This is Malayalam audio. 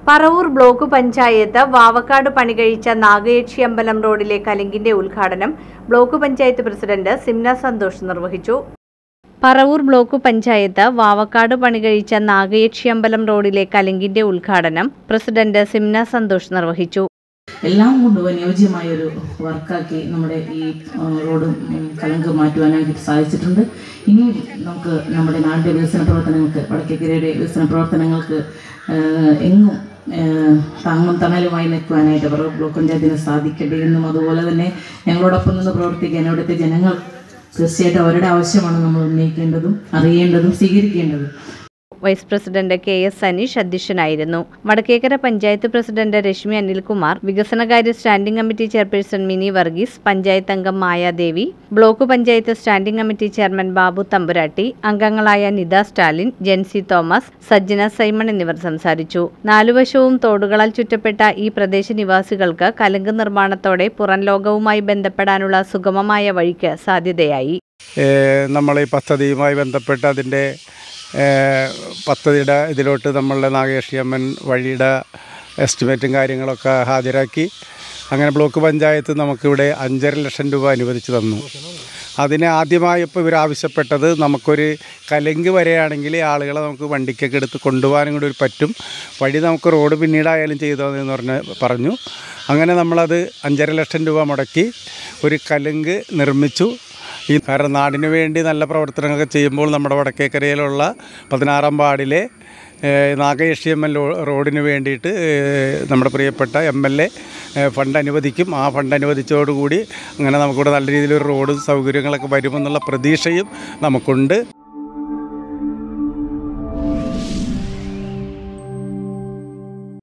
പറവൂർ ബ്ലോക്ക് പഞ്ചായത്ത് വാവക്കാട് പണികഴിച്ച നാഗയക്ഷി അമ്പലം റോഡിലെ കലിങ്കിന്റെ ഉദ്ഘാടനം ബ്ലോക്ക് പഞ്ചായത്ത് പ്രസിഡന്റ് സിംന സന്തോഷ് നിർവഹിച്ചു പറവൂർ ബ്ലോക്ക് പഞ്ചായത്ത് വാവക്കാട് പണികഴിച്ച നാഗയക്ഷി അമ്പലം റോഡിലെ കലിങ്കിന്റെ ഉദ്ഘാടനം പ്രസിഡന്റ് സിംന സന്തോഷ് നിർവഹിച്ചു എല്ലാം കൊണ്ടും അനുയോജ്യമായ ഒരു വർക്കാക്കി നമ്മുടെ ഈ ആ, റോഡ് ഉം, കലങ്ക് മാറ്റുവാനായിട്ട് സാധിച്ചിട്ടുണ്ട് ഇനി നമുക്ക് നമ്മുടെ നാടിൻ്റെ വികസന പ്രവർത്തനങ്ങൾക്ക് വടക്കേക്കരയുടെ വികസന പ്രവർത്തനങ്ങൾക്ക് ആ, എങ്ങും ആ, താങ്ങും തണലുമായി നിൽക്കുവാനായിട്ട് അവർ ബ്ലോക്ക് പഞ്ചായത്തിന് സാധിക്കട്ടെ എന്നും അതുപോലെ തന്നെ ഞങ്ങളോടൊപ്പം നിന്ന് പ്രവർത്തിക്കാൻ അവിടുത്തെ ജനങ്ങൾ തീർച്ചയായിട്ടും അവരുടെ ആവശ്യമാണ് നമ്മൾ ഉന്നയിക്കേണ്ടതും അറിയേണ്ടതും സ്വീകരിക്കേണ്ടതും vice president K S Saneesh അധ്യക്ഷനായിരുന്നു വടക്കേക്കര പഞ്ചായത്ത് പ്രസിഡന്റ് രശ്മി അനിൽകുമാർ വികസനകാര്യ standing committee chairperson Mini Varghese panchayat അംഗം Mayadevi block panchayat standing committee chairman Babu Thampuratti അംഗങ്ങളായ നിത സ്റ്റാലിൻ ജെൻസി തോമസ് സജ്ജന സൈമൺ എന്നിവർ സംസാരിച്ചു നാലുവശവും തോടുകളാൽ ചുറ്റപ്പെട്ട ഈ പ്രദേശ നിവാസികൾക്ക് കലുങ്ക് നിർമ്മാണത്തോടെ പുറം ലോകവുമായി ബന്ധപ്പെടാനുള്ള സുഗമമായ വഴിക്ക് സാധ്യതയായി നമ്മൾ ഈ പദ്ധതിയുമായി ബന്ധപ്പെട്ട് അതിൻ്റെ ഏഹ്, പദ്ധതിയുടെ ഇതിലോട്ട് നമ്മളുടെ നാഗേഷി അമ്മൻ വഴിയുടെ എസ്റ്റിമേറ്റും കാര്യങ്ങളൊക്കെ ഹാജരാക്കി അങ്ങനെ ബ്ലോക്ക് പഞ്ചായത്ത് നമുക്കിവിടെ അഞ്ചര ലക്ഷം രൂപ അനുവദിച്ചു തന്നു അതിന് ആദ്യമായപ്പോൾ ഇവർ ആവശ്യപ്പെട്ടത് നമുക്കൊരു കലങ്ക് വരെയാണെങ്കിൽ ആളുകളെ നമുക്ക് വണ്ടിക്കൊക്കെ എടുത്ത് കൊണ്ടുപോകാനും കൂടി ഒരു പറ്റും വഴി നമുക്ക് റോഡ് പിന്നീടായാലും ചെയ്തോ എന്ന് പറഞ്ഞ് പറഞ്ഞു അങ്ങനെ നമ്മളത് അഞ്ചര ലക്ഷം രൂപ മുടക്കി ഒരു കലുങ്ക് നിർമ്മിച്ചു ഈ കാരണം നാടിന് വേണ്ടി നല്ല പ്രവർത്തനങ്ങളൊക്കെ ചെയ്യുമ്പോൾ നമ്മുടെ വടക്കേക്കരയിലുള്ള പതിനാറാം വാർഡിലെ ഏഹ്, നാഗയക്ഷി എം എൽ റോഡിന് വേണ്ടിയിട്ട് ഏഹ്, നമ്മുടെ പ്രിയപ്പെട്ട എം എൽ എ ഫണ്ട് അനുവദിക്കും ആ ഫണ്ട് അനുവദിച്ചതോടുകൂടി അങ്ങനെ നമുക്കിവിടെ നല്ല രീതിയിലൊരു റോഡ് സൗകര്യങ്ങളൊക്കെ വരുമെന്നുള്ള പ്രതീക്ഷയും നമുക്കുണ്ട്